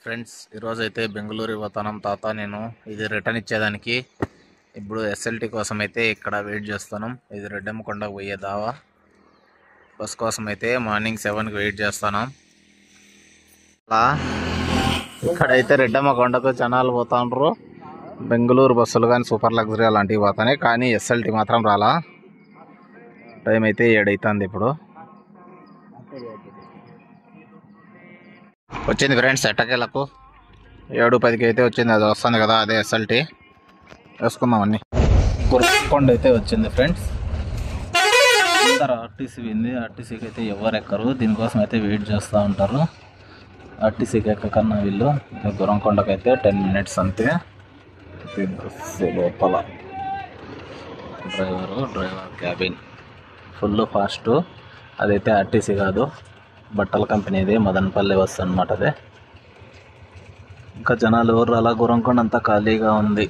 friends ఈరోజు అయితే బెంగళూరు పోతానం తాత నేను ఇది రిటర్న్ ఇచ్చేదానికి ఇప్పుడు ఎస్ఎల్టీ కోసం అయితే ఇక్కడ వెయిట్ చేస్తాను ఇది రెడ్డమ్మకొండ పోయే దావా బస్ కోసం అయితే మార్నింగ్ సెవెన్కి వెయిట్ చేస్తాను అలా ఇక్కడైతే రెడ్డమ్మకొండకు జనాలు పోతాండ్రు బెంగళూరు బస్సులు కానీ సూపర్ లగ్జరీ అలాంటివి పోతాయి కానీ ఎస్ఎల్టీ మాత్రం రాలా టైం అయితే ఏడైతుంది ఇప్పుడు వచ్చింది ఫ్రెండ్స్ ఎట్టకేలకు ఏడు పదికి అయితే వచ్చింది అది వస్తుంది కదా అదే ఎస్ఎల్టీ వేసుకుందాం అన్ని గుర్రకొండ అయితే వచ్చింది ఫ్రెండ్స్ అందరు ఆర్టీసీ వింది ఆర్టీసీకి అయితే ఎవరు ఎక్కరు దీనికోసం అయితే వెయిట్ చేస్తూ ఉంటారు ఆర్టీసీకి ఎక్కకన్నా వీళ్ళు గురంకొండకి అయితే టెన్ మినిట్స్ అంతే ఇది బస్సు లోపల driver driver cabin full fast అదైతే ఆర్టీసీ కాదు బట్టల కంపెనీది మదనపల్లి బస్సు అనమాట అదే ఇంకా జనాలు ఎవరు అలా గురంకొండ అంతా ఖాళీగా ఉంది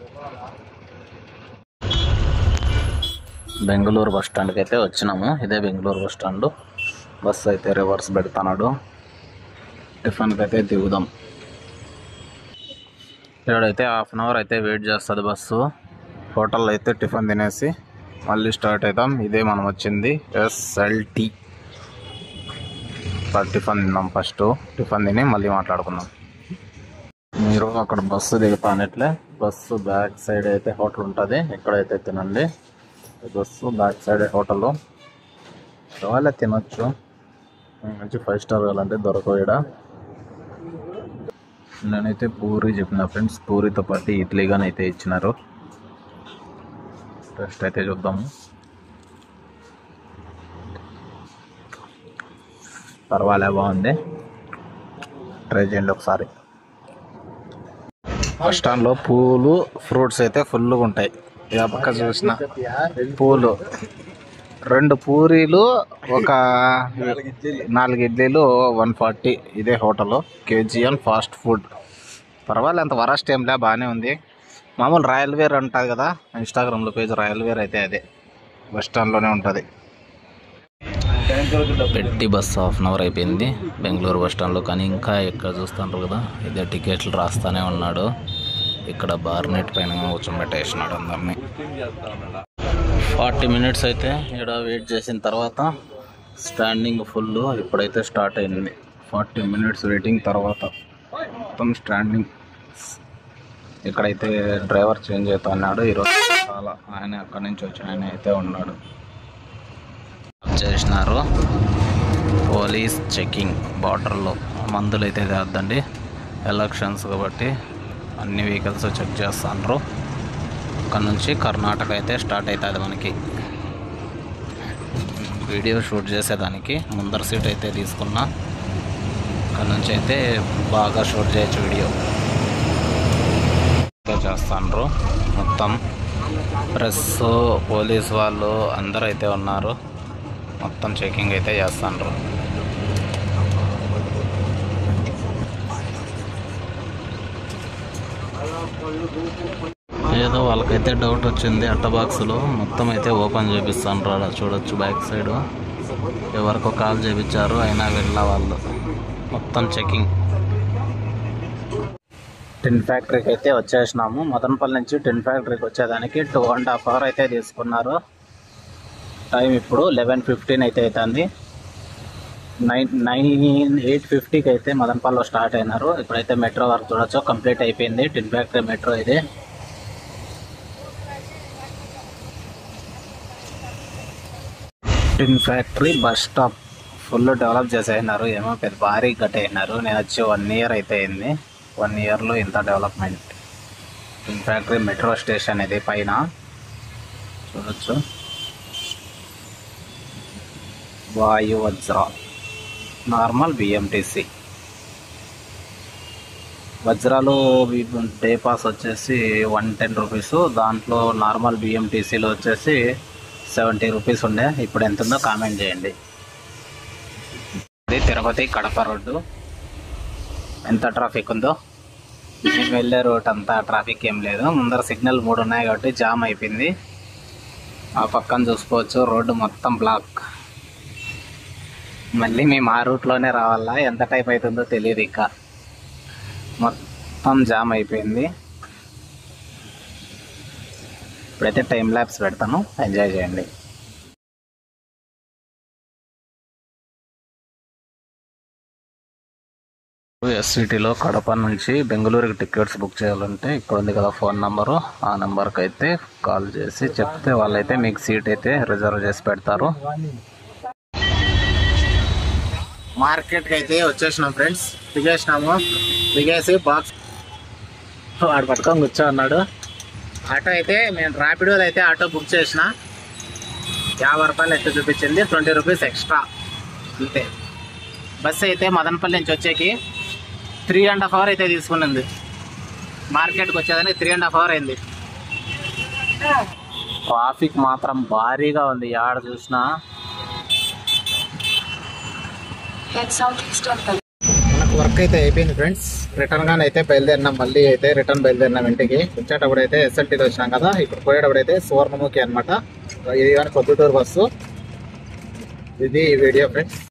బెంగళూరు బస్ స్టాండ్కి అయితే వచ్చినాము ఇదే బెంగళూరు బస్ స్టాండ్ బస్సు అయితే రివర్స్ పెడుతున్నాడు టిఫిన్కి అయితే దిగుదాం ఇక్కడైతే హాఫ్ అన్ అవర్ అయితే వెయిట్ చేస్తుంది బస్సు హోటల్లో అయితే టిఫిన్ తినేసి మళ్ళీ స్టార్ట్ అవుతాం ఇదే మనం వచ్చింది ఎస్ఎల్టీ టిఫిన్ తిన్నాం ఫస్ట్ టిఫిన్ తిని మళ్ళీ మాట్లాడుకుందాం మీరు అక్కడ బస్సు దిగుతానట్లే బస్సు బ్యాక్ సైడ్ అయితే హోటల్ ఉంటుంది ఇక్కడైతే తినండి బస్సు బ్యాక్ సైడ్ హోటల్ కావాలే తినొచ్చు మంచి ఫైవ్ స్టార్ కావాలంటే దొరకవు ఇక్కడ నేనైతే పూరి చెప్పిన ఫ్రెండ్స్ పూరితో పాటు ఇడ్లీ కానీ అయితే ఇచ్చినారు టెస్ట్ అయితే చూద్దాము పర్వాలే బాగుంది ట్రై చేయండి ఒకసారి బస్ స్టాండ్లో పూలు ఫ్రూట్స్ అయితే ఫుల్గా ఉంటాయి ఇక పక్క చూసిన పూలు రెండు పూరీలు ఒక నాలుగు ఇడ్లీలు వన్ ఫార్టీ ఇదే హోటల్ కేజీఎన్ ఫాస్ట్ ఫుడ్ పర్వాలేదు అంత వరస్ట్ ఏంలే బాగానే ఉంది మామూలు రాయల్ వేర్ ఉంటుంది కదా ఇన్స్టాగ్రామ్లో పేజ్ రాయల్ వేర్ అయితే అదే బస్ స్టాండ్లోనే ఉంటుంది పెట్టి బస్ హాఫ్ అన్ అవర్ అయిపోయింది బెంగళూరు బస్ స్టాండ్లో కానీ ఇంకా ఇక్కడ చూస్తుంటారు కదా ఇదే టికెట్లు రాస్తానే ఉన్నాడు ఇక్కడ బార్నెట్ పైన కూర్చోబెట్టేసినాడు అందరినీ ఫార్టీ మినిట్స్ అయితే ఇక్కడ వెయిట్ చేసిన తర్వాత స్టాండింగ్ ఫుల్ ఇప్పుడైతే స్టార్ట్ అయింది ఫార్టీ మినిట్స్ వెయిటింగ్ తర్వాత మొత్తం స్టాండింగ్ ఇక్కడైతే డ్రైవర్ చేంజ్ అవుతా అన్నాడు ఈరోజు చాలా ఆయన అక్కడి నుంచి వచ్చి ఆయన అయితే ఉన్నాడు చేసినారు పోలీస్ చెకింగ్ బార్డర్లో మందులు అయితే తేద్దండి ఎలక్షన్స్ కాబట్టి అన్ని వెహికల్స్ చెక్ చేస్తాండ్రు అక్కడ నుంచి కర్ణాటక అయితే స్టార్ట్ అవుతుంది మనకి వీడియో షూట్ చేసేదానికి ముందర సీట్ అయితే తీసుకున్నా అక్కడ నుంచి అయితే బాగా షూట్ చేయొచ్చు వీడియో అయితే చేస్తాండ్రు మొత్తం ప్రెస్ పోలీస్ వాళ్ళు అందరూ అయితే ఉన్నారు మొత్తం చెకింగ్ అయితే చేస్తాండ్రు ఏదో వాళ్ళకైతే డౌట్ వచ్చింది అట్ట బాక్స్లో మొత్తం అయితే ఓపెన్ చేపిస్తాండ్రు అలా చూడొచ్చు బ్యాక్ సైడ్ ఎవరికో కాల్ చేపించారు అయినా వెళ్ళ వాళ్ళు మొత్తం చెకింగ్ టిన్ ఫ్యాక్టరీకి అయితే వచ్చేసినాము మదనపల్లి నుంచి టిన్ ఫ్యాక్టరీకి వచ్చేదానికి టూ అండ్ హాఫ్ అవర్ అయితే తీసుకున్నారు టైం ఇప్పుడు లెవెన్ ఫిఫ్టీన్ అయితే అవుతుంది నైన్ నైన్ ఎయిట్ ఫిఫ్టీకి అయితే మదనపల్లిలో స్టార్ట్ అయినారు ఇప్పుడైతే మెట్రో వర్క్ చూడొచ్చు కంప్లీట్ అయిపోయింది టిన్ ఫ్యాక్టరీ మెట్రో ఇది tin factory bus stop full develop చేసేసినారు ఏమో పెద్ద భారీ కట్టేసినారు నేను వచ్చి వన్ ఇయర్ అయితే అయింది వన్ ఇయర్లో ఇంత development tin factory metro station ఇది పైన చూడొచ్చు వాయు వజ్ర నార్మల్ బిఎంటీసీ వజ్రాలు డే పాస్ వచ్చేసి వన్ టెన్ రూపీస్ దాంట్లో నార్మల్ బిఎంటీసీలో వచ్చేసి సెవెంటీ రూపీస్ ఉండే ఇప్పుడు ఎంత ఉందో కామెంట్ చేయండి ఇది తిరుపతి కడప రోడ్డు ఎంత ట్రాఫిక్ ఉందో మేము వెళ్ళే రోడ్ అంతా ట్రాఫిక్ ఏం లేదు ముందర సిగ్నల్ మూడు ఉన్నాయి కాబట్టి జామ్ అయిపోయింది ఆ పక్కన చూసుకోవచ్చు రోడ్డు మొత్తం బ్లాక్ మళ్ళీ మేము ఆ రూట్లోనే రావాలా ఎంత టైం అవుతుందో తెలియదు ఇంకా మొత్తం జామ్ అయిపోయింది ఇప్పుడైతే టైం ల్యాబ్స్ పెడతాను ఎంజాయ్ చేయండి ఎస్సిటీలో కడప నుంచి బెంగళూరుకి టికెట్స్ బుక్ చేయాలంటే ఇక్కడ ఉంది కదా ఫోన్ నంబరు ఆ నెంబర్కి అయితే కాల్ చేసి చెప్తే వాళ్ళైతే మీకు సీట్ అయితే రిజర్వ్ చేసి పెడతారు మార్కెట్కి అయితే వచ్చేసినాం ఫ్రెండ్స్ దిగేసినాము దిగేసి బాక్స్ వాడు పట్టుకొని కూర్చో ఉన్నాడు ఆటో అయితే మేము ర్యాపిడోలో అయితే ఆటో బుక్ చేసిన యాభై రూపాయలు అయితే చూపించింది ట్వంటీ రూపీస్ ఎక్స్ట్రా అంతే బస్సు అయితే మదనపల్లి నుంచి వచ్చేకి త్రీ అండ్ హాఫ్ అవర్ అయితే తీసుకున్నది మార్కెట్కి వచ్చేదానికి త్రీ అండ్ హాఫ్ అవర్ అయింది ట్రాఫిక్ మాత్రం భారీగా ఉంది ఆడ చూసినా Head southeast on Kal- మనకు వర్క్ అయితే అయిపోయింది ఫ్రెండ్స్ రిటర్న్ గానే అయితే బయలుదేరినాం మళ్ళీ అయితే రిటర్న్ బయలుదేరినాం ఇంటికి వచ్చేటప్పుడు అయితే ఎస్ఎల్టీలో వచ్చినాం కదా ఇప్పుడు పోయేటప్పుడు అయితే సువర్ణముఖి అనమాట ఇది కానీ పొద్దుటూరు బస్సు ఇది ఈ వీడియో ఫ్రెండ్స్